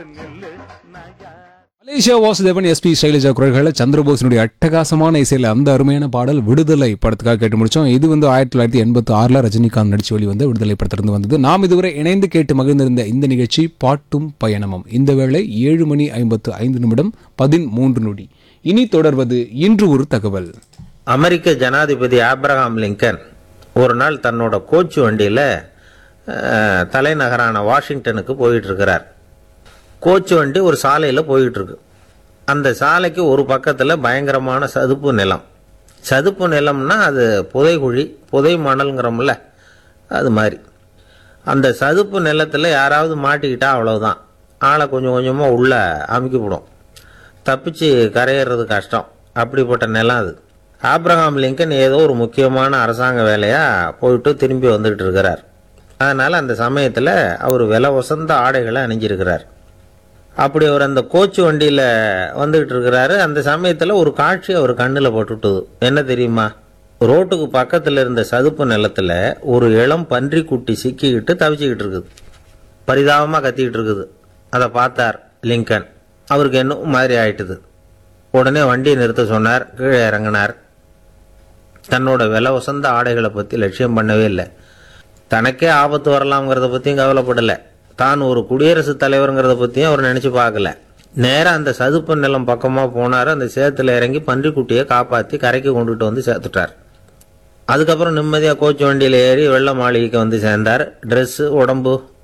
Malaysia Vasudevan SP Shailaja குரல்களில் சந்திரபோஸினுடைய அட்டகாசமான இசையில் அந்த அருமையான பாடல் விடுதலை படத்துக்காக கேட்டு முடிச்சோம் இது வந்து ஆயிரத்தி தொள்ளாயிரத்தி எண்பத்தி ஆறில் ரஜினிகாந்த் நடிச்சு வெளிவந்த விடுதலை படத்திலிருந்து வந்தது நாம் இதுவரை இணைந்து கேட்டு மகிழ்ந்திருந்த இந்த நிகழ்ச்சி பாட்டும் பயணமும் இந்த வேளை ஏழு மணி ஐம்பத்து ஐந்து நிமிடம் பதிமூன்று நொடி இனி தொடர்வது இன்று ஒரு தகவல் அமெரிக்க ஜனாதிபதி ஆப்ரஹாம் லிங்கன் ஒரு நாள் தன்னோட கோச்சு வண்டியில் தலைநகரான வாஷிங்டனுக்கு போயிட்டு இருக்கிறார் கோச்சு வண்டி ஒரு சாலையில் போயிட்டு இருக்கு அந்த சாலைக்கு ஒரு பக்கத்தில் பயங்கரமான சதுப்பு நிலம் சதுப்பு நிலம்னா அது புதைகுழி புதை மணல்ங்கிறோம்ல அது மாதிரி அந்த சதுப்பு நிலத்தில் யாராவது மாட்டிக்கிட்டா அவ்வளவுதான் ஆளை கொஞ்சம் கொஞ்சமாக உள்ள அமுக்கிவிடும் தப்பிச்சு கரையேறது கஷ்டம் அப்படிப்பட்ட நிலம் அது ஆப்ரஹாம் லிங்கன் ஏதோ ஒரு முக்கியமான அரசாங்க வேலையாக போயிட்டு திரும்பி வந்துகிட்டு இருக்கிறார் அதனால் அந்த சமயத்தில் அவர் விலை உசந்த ஆடைகளை அணிஞ்சிருக்கிறார் அப்படி அவர் அந்த கோச்சு வண்டியில் வந்துகிட்டு இருக்கிறாரு அந்த சமயத்தில் ஒரு காட்சி அவர் கண்ணில் பட்டுட்டுது என்ன தெரியுமா ரோட்டுக்கு பக்கத்தில் இருந்த சதுப்பு நிலத்தில் ஒரு இளம் பன்றி குட்டி சிக்கிக்கிட்டு தவிச்சிக்கிட்டு இருக்குது பரிதாபமாக கத்திக்கிட்டு இருக்குது அதை பார்த்தார் லிங்கன் அவருக்கு என்ன மாதிரி ஆயிட்டுது உடனே வண்டியை நிறுத்த சொன்னார் கீழே இறங்கினார் தன்னோட விலை உசந்த ஆடைகளை பற்றி லட்சியம் பண்ணவே இல்லை தனக்கே ஆபத்து வரலாம்ங்கிறத பற்றியும் கவலைப்படலை தான் ஒரு குடியரசுத் தலைவருங்கிறத பற்றியும் அவர் நினச்சி பார்க்கல நேராக அந்த சதுப்பு நிலம் பக்கமாக போனார் அந்த சேத்துல இறங்கி பன்றிக்குட்டியை காப்பாற்றி கரைக்கு கொண்டுட்டு வந்து சேர்த்துட்டார் அதுக்கப்புறம் நிம்மதியாக கோச்சு வண்டியில் ஏறி வெள்ள மாளிகைக்கு வந்து சேர்ந்தார் ட்ரெஸ்ஸு உடம்பு